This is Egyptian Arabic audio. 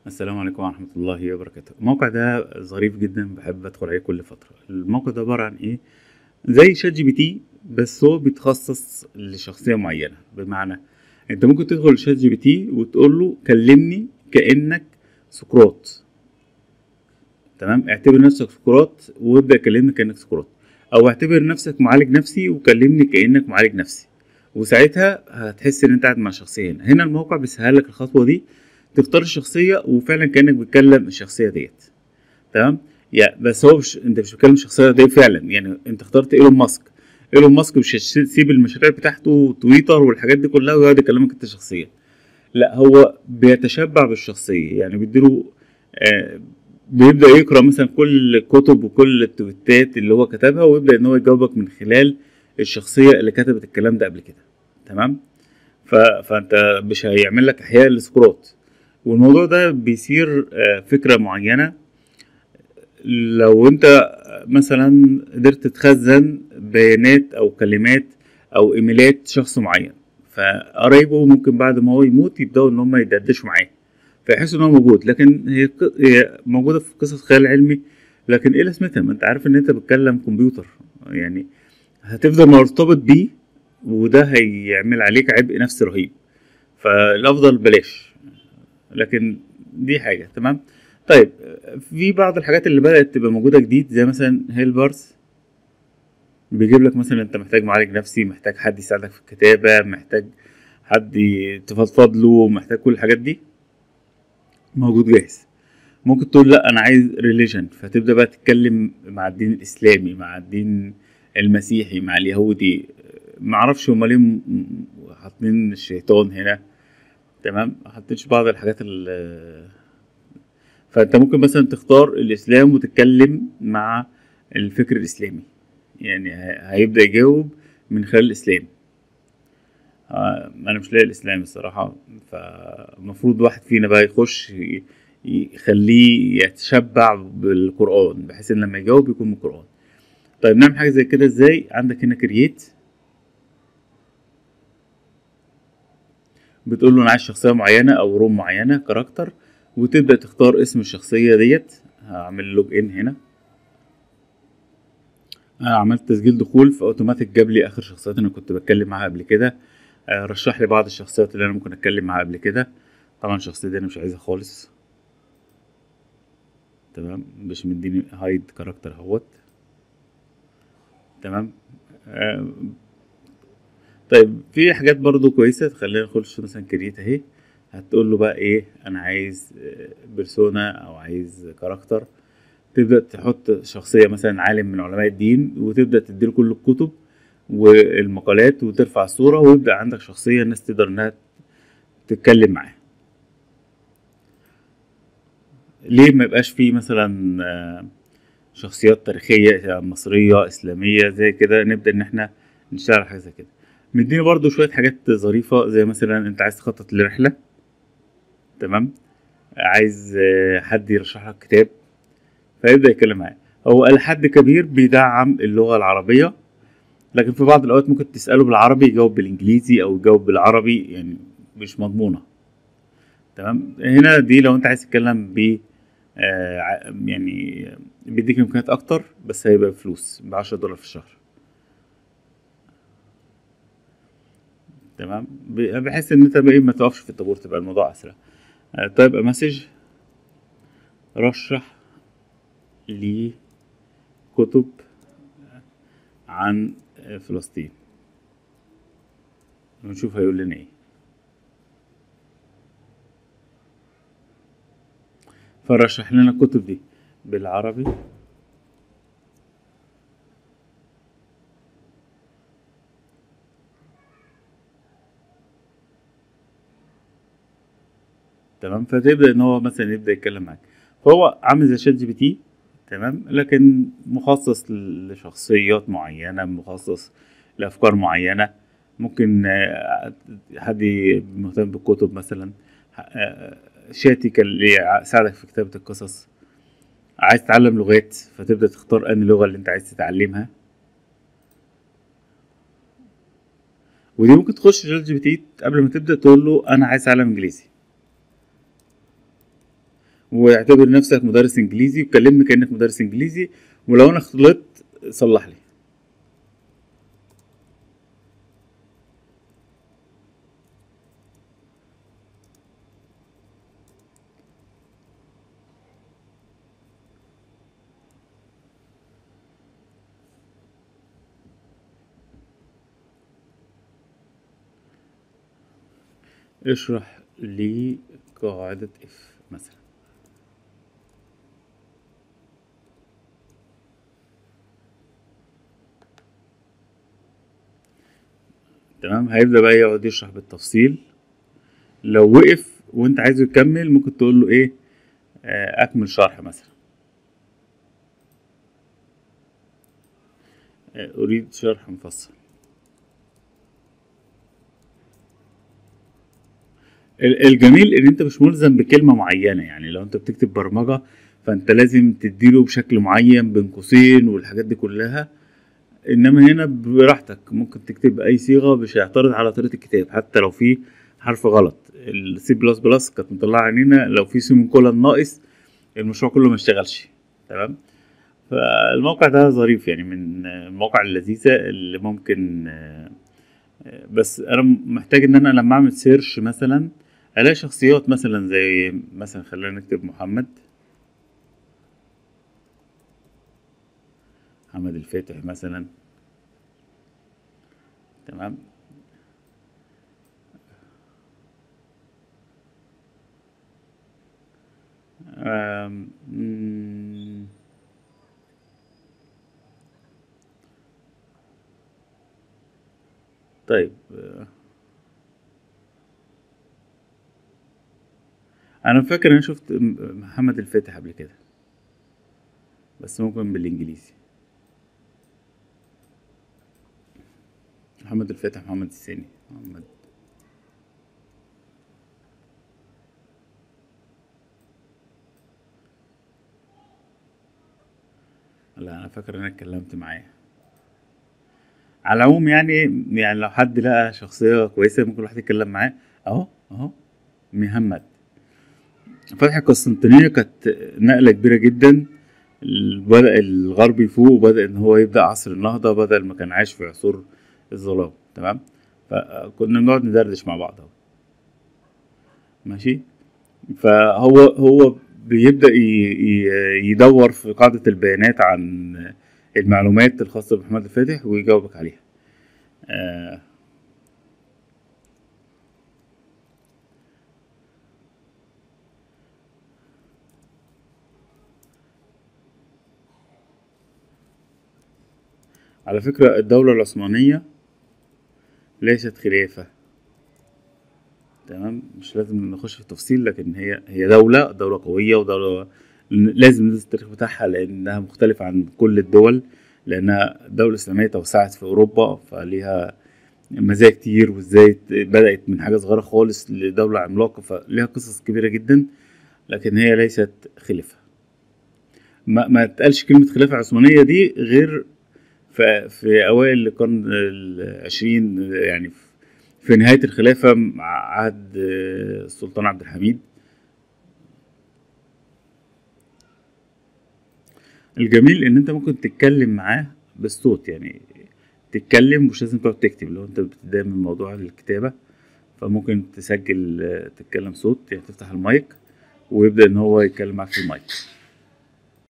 السلام عليكم ورحمة الله وبركاته الموقع ده ظريف جدا بحب ادخل عليه كل فترة الموقع ده عبارة عن ايه زي شات جي بي تي بس هو بيتخصص لشخصية معينة بمعنى انت ممكن تدخل شات جي بي تي وتقول له كلمني كأنك سقراط تمام اعتبر نفسك سقراط وابدأ كلمني كأنك سقراط او اعتبر نفسك معالج نفسي وكلمني كأنك معالج نفسي وساعتها هتحس ان انت قاعد مع شخصية هنا هنا الموقع بيسهل لك الخطوة دي تختار الشخصية وفعلا كأنك بتكلم الشخصية ديت تمام يعني بس هو مش انت مش بتكلم الشخصية دي فعلا يعني انت اخترت ايلون ماسك ايلون ماسك مش هتسيب المشاريع بتاعته تويتر والحاجات دي كلها ويقعد يكلمك انت شخصيا لا هو بيتشبع بالشخصية يعني بيديله آه بيبدأ يقرأ مثلا كل الكتب وكل التويتات اللي هو كتبها ويبدأ ان هو يجاوبك من خلال الشخصية اللي كتبت الكلام ده قبل كده تمام ف... فانت مش هيعمل لك احياء لسقراط والموضوع ده بيصير آه، فكرة معينة لو انت مثلا قدرت تخزن بيانات او كلمات او ايميلات شخص معين فقرايبه ممكن بعد ما هو يموت يبداوا ان هم يدردشوا معاه فيحسوا ان هو موجود لكن هي ق- هي موجوده في قصص خيال علمي لكن ايه لازمتها ما انت عارف ان انت بتكلم كمبيوتر يعني هتفضل مرتبط بيه وده هيعمل عليك عبء نفسي رهيب فالافضل بلاش لكن دي حاجه تمام طيب في بعض الحاجات اللي بدات تبقى موجوده جديد زي مثلا هيلبرز بيجيب لك مثلا انت محتاج معالج نفسي محتاج حد يساعدك في الكتابه محتاج حد ي- تفضفض له محتاج كل الحاجات دي موجود جاهز ممكن تقول لا انا عايز ريليجن فتبدا بقى تتكلم مع الدين الاسلامي مع الدين المسيحي مع اليهودي معرفش هما ليه م- م- حاطين الشيطان هنا تمام حطيتش بعض الحاجات ال فانت ممكن مثلا تختار الاسلام وتتكلم مع الفكر الاسلامي يعني ه- هيبدا يجاوب من خلال الاسلام آه، انا مش لاقي الاسلام الصراحه فالمفروض واحد فينا بقى يخش ي- يخليه يتشبع بالقران بحيث ان لما يجاوب يكون من القران طيب نعمل حاجه زي كده ازاي عندك هنا كرييت بتقول له انا عايز شخصيه معينه او روم معينه كاركتر وتبدا تختار اسم الشخصيه ديت هعمل لوج ان هنا انا عملت تسجيل دخول فاوتوماتيك جاب لي اخر شخصيات انا كنت بتكلم معاها قبل كده آه، رشح لي بعض الشخصيات اللي انا ممكن اتكلم معاها قبل كده طبعا الشخصيه دي انا مش عايزها خالص تمام مش مديني هايد كاركتر اهوت تمام آه، طيب في حاجات برضو كويسة خلينا نخش مثلا كريت اهي هتقول له بقى ايه انا عايز بيرسونا او عايز كاركتر تبدأ تحط شخصية مثلا عالم من علماء الدين وتبدأ تديله كل الكتب والمقالات وترفع الصورة ويبدأ عندك شخصية الناس تقدر انها تتكلم معاه ليه ما يبقاش فيه مثلا آه، شخصيات تاريخية مصرية إسلامية زي كده نبدأ إن إحنا نشتغل على حاجة زي كده مديني برضو شوية حاجات ظريفة زي مثلا أنت عايز تخطط لرحلة تمام عايز آه، حد يرشح لك كتاب فيبدأ يتكلم معاه هو قال حد كبير بيدعم اللغة العربية لكن في بعض الأوقات ممكن تسأله بالعربي يجاوب بالإنجليزي أو يجاوب بالعربي يعني مش مضمونة تمام هنا دي لو أنت عايز تتكلم ب آه، ع- يعني بيديك إمكانيات أكتر بس هيبقى بفلوس بعشرة دولار في الشهر تمام ب- بحيث ان انت بقى إيه ما تقفش في الطابور تبقى الموضوع اسرع آه، طيب مسج رشح لي كتب عن آه، فلسطين ونشوف هيقول لنا ايه فرشح لنا الكتب دي بالعربي تمام فتبدا ان هو مثلا يبدا يتكلم معاك فهو عامل زي شات جي بي تي تمام لكن مخصص لشخصيات معينه مخصص لافكار معينه ممكن آه، حد مهتم بالكتب مثلا آه، شات يكل- يساعدك في كتابه القصص عايز تتعلم لغات فتبدا تختار انهي لغه اللي انت عايز تتعلمها ودي ممكن تخش شات جي بي تي قبل ما تبدا تقول له انا عايز اتعلم انجليزي واعتبر نفسك مدرس انجليزي وكلمني كانك مدرس انجليزي ولو انا غلطت صلح لي اشرح لي قاعدة اف مثلا تمام هيبدأ بقى يقعد يشرح بالتفصيل لو وقف وانت عايزه يكمل ممكن تقول له ايه آه، اكمل شرح مثلا آه، اريد شرح مفصل ال- الجميل ان انت مش ملزم بكلمة معينة يعني لو انت بتكتب برمجة فانت لازم تديله بشكل معين بين قوسين والحاجات دي كلها انما هنا براحتك ممكن تكتب اي صيغة مش هيعترض على طريقة الكتاب حتى لو في حرف غلط السي بلس بلس كانت مطلعة عينينا لو في سيمون كولن ناقص المشروع كله ما اشتغلش تمام فالموقع ده ظريف يعني من المواقع اللذيذة اللي ممكن آه، آه، بس انا محتاج ان انا لما اعمل سيرش مثلا الاقي شخصيات مثلا زي مثلا خلينا نكتب محمد محمد الفاتح مثلا تمام آم، مم، طيب آه، انا فاكر انا شفت م- محمد الفاتح قبل كده بس ممكن بالانجليزي محمد الفاتح محمد الثاني محمد لا انا فاكر ان انا اتكلمت معاه على العموم يعني يعني لو حد لقى شخصية كويسة ممكن الواحد يتكلم معاه اهو اهو محمد فتح القسطنطينية كانت نقلة كبيرة جدا بدأ الغرب يفوق وبدأ إن هو يبدأ عصر النهضة بدل ما كان عايش في عصور الظلام تمام فكنا بنقعد ندردش مع بعض اهو ماشي فهو هو بيبدأ ي- ي- يدور في قاعدة البيانات عن المعلومات الخاصة بمحمد الفاتح ويجاوبك عليها آه على فكرة الدولة العثمانية ليست خلافة تمام مش لازم نخش في التفصيل لكن هي هي دولة دولة قوية ودولة لازم ندرس التاريخ بتاعها لأنها مختلفة عن كل الدول لأنها دولة إسلامية توسعت في أوروبا فليها مزايا كتير وازاي بدأت من حاجة صغيرة خالص لدولة عملاقة فليها قصص كبيرة جدا لكن هي ليست خلافة ما ما تقالش كلمة خلافة عثمانية دي غير في, في أوائل القرن العشرين يعني في- في نهاية الخلافة مع عهد السلطان عبد الحميد الجميل إن أنت ممكن تتكلم معاه بالصوت يعني تتكلم مش لازم تقعد تكتب لو أنت بتبدأ من موضوع الكتابة فممكن تسجل تتكلم صوت يعني تفتح المايك ويبدأ إن هو يتكلم معاك في المايك